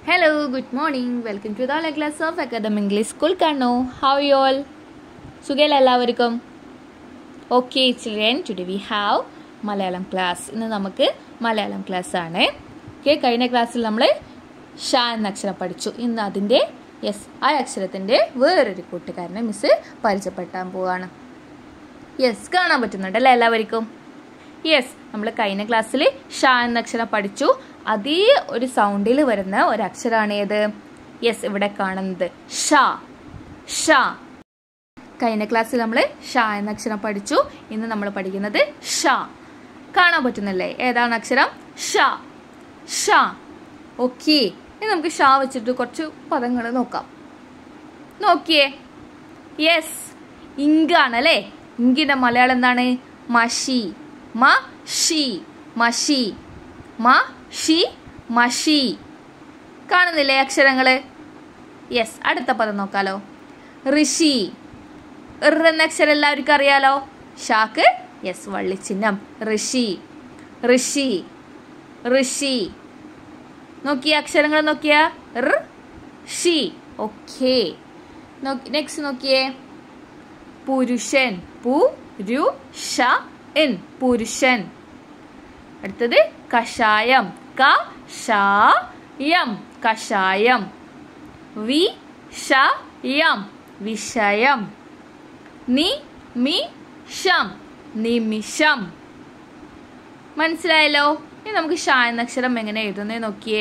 Hello, good morning. Welcome to the online class of Academy English School Kano. How are you all? സുഖമല്ല എല്ലാവർക്കും okay children today we have Malayalam class ഇന്ന് നമുക്ക് Malayalam class ആണ് okay കഴിഞ്ഞ ക്ലാസ്സിൽ നമ്മൾ ഷ എന്ന അക്ഷരം പഠിച്ചു ഇന്ന് അതിൻ്റെ യെസ് ആ അക്ഷരത്തിൻ്റെ വേറൊരു കൂട്ടുകാരനെ മിസ് പരിചയപ്പെടുത്താൻ പോവാണ് യെസ് കാണാൻ പറ്റുന്നുണ്ട് അല്ലേ എല്ലാവർക്കും യെസ് നമ്മൾ കഴിഞ്ഞ ക്ലാസ്സിൽ ഷ എന്ന അക്ഷരം പഠിച്ചു അതേ ഒരു സൗണ്ടിൽ വരുന്ന ഒരു അക്ഷരമാണ് ഏത് യെസ് ഇവിടെ കാണുന്നത് ഷ ഷ കഴിഞ്ഞ ക്ലാസ്സിൽ നമ്മൾ ഷ എന്ന അക്ഷരം പഠിച്ചു ഇന്ന് നമ്മൾ പഠിക്കുന്നത് ഷ കാണാൻ പറ്റുന്നില്ലേ ഏതാണ് അക്ഷരം ഷ ഷ ഓക്കെ ഇനി നമുക്ക് ഷ വെച്ചിട്ട് കുറച്ച് പദങ്ങൾ നോക്കാം നോക്കിയേ യെസ് ഇങ്കാണ് അല്ലേ ഇങ്കിന്റെ മലയാളം എന്താണ് മഷി മ ഷി മഷി മ ഷി മഷി കാണുന്നില്ലേ അക്ഷരങ്ങള് യെസ് അടുത്ത പദം നോക്കാലോ ഋഷി ഇർ എന്ന അക്ഷരം എല്ലാവർക്കും അറിയാലോ ഷാക്ക് യെസ് വള്ളിച്ചിഹ്നം ഋഷി ഋഷി ഋഷി നോക്കിയ അക്ഷരങ്ങൾ നോക്കിയ ഋ ഷി ഓക്കെ നെക്സ്റ്റ് നോക്കിയേ പുരുഷൻ പു രു ഷ എൻ പുരുഷൻ അടുത്തത് കഷായം ക ഷായം കഷായം വി ഷയം വിഷയം നി മി ഷം നിമിഷം മനസ്സിലായല്ലോ ഇനി നമുക്ക് ഷ എന്ന അക്ഷരം എങ്ങനെ എഴുതുന്നേ നോക്കിയേ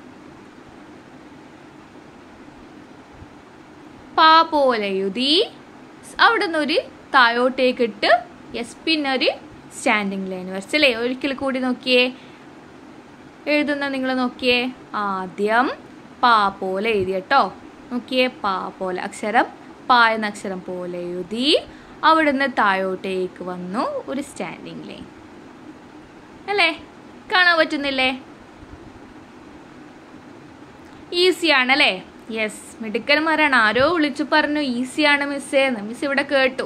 പാ പോലെ എഴുതി അവിടെ നിന്ന് ഒരു താഴോട്ടേക്ക് ഇട്ട് യെസ് പിന്നെ ഒരു സ്റ്റാൻഡിങ് ലൈൻ വരച്ചല്ലേ ഒരിക്കൽ കൂടി നോക്കിയേ എഴുതുന്ന നിങ്ങൾ നോക്കിയേ ആദ്യം പാ പോലെ എഴുതി കേട്ടോ നോക്കിയേ പാ പോലെ അക്ഷരം പാ എന്ന അക്ഷരം പോലെ എഴുതി അവിടുന്ന് താഴോട്ടേക്ക് വന്നു ഒരു സ്റ്റാൻഡിങ് ലൈൻ അല്ലേ കാണാൻ പറ്റുന്നില്ലേ ഈസിയാണ് അല്ലേ യെസ് മിടുക്കന്മാരാണ് ആരോ വിളിച്ചു പറഞ്ഞു ഈസിയാണ് മിസ്സേ എന്ന് മിസ് ഇവിടെ കേട്ടു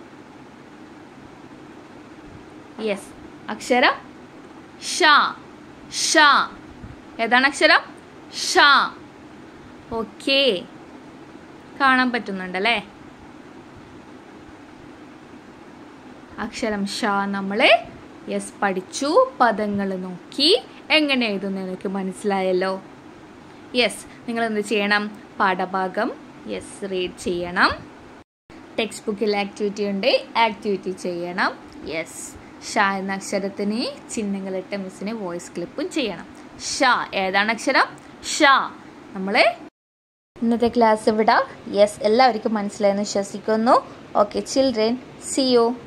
യെസ് അക്ഷരം ഷ ഷ ഏതാണ് അക്ഷരം ഷ ഓക്കെ കാണാൻ പറ്റുന്നുണ്ടല്ലേ അക്ഷരം ഷ നമ്മൾ യെസ് പഠിച്ചു പദങ്ങൾ നോക്കി എങ്ങനെ എഴുതുന്നു എനിക്ക് മനസ്സിലായല്ലോ യെസ് നിങ്ങൾ എന്ത് ചെയ്യണം പാഠഭാഗം യെസ് റീഡ് ചെയ്യണം ടെക്സ്റ്റ് ബുക്കിൽ ആക്ടിവിറ്റി ഉണ്ട് ആക്ടിവിറ്റി ചെയ്യണം യെസ് ഷ എന്ന അക്ഷരത്തിന് ചിഹ്നങ്ങളിട്ട മിസ്സിന് വോയിസ് ക്ലിപ്പും ചെയ്യണം ഷ ഏതാണ് അക്ഷരം ഷ നമ്മൾ ഇന്നത്തെ ക്ലാസ് ഇവിടെ യെസ് എല്ലാവർക്കും മനസ്സിലായെന്ന് വിശ്വസിക്കുന്നു ഓക്കെ ചിൽഡ്രൻ സി യു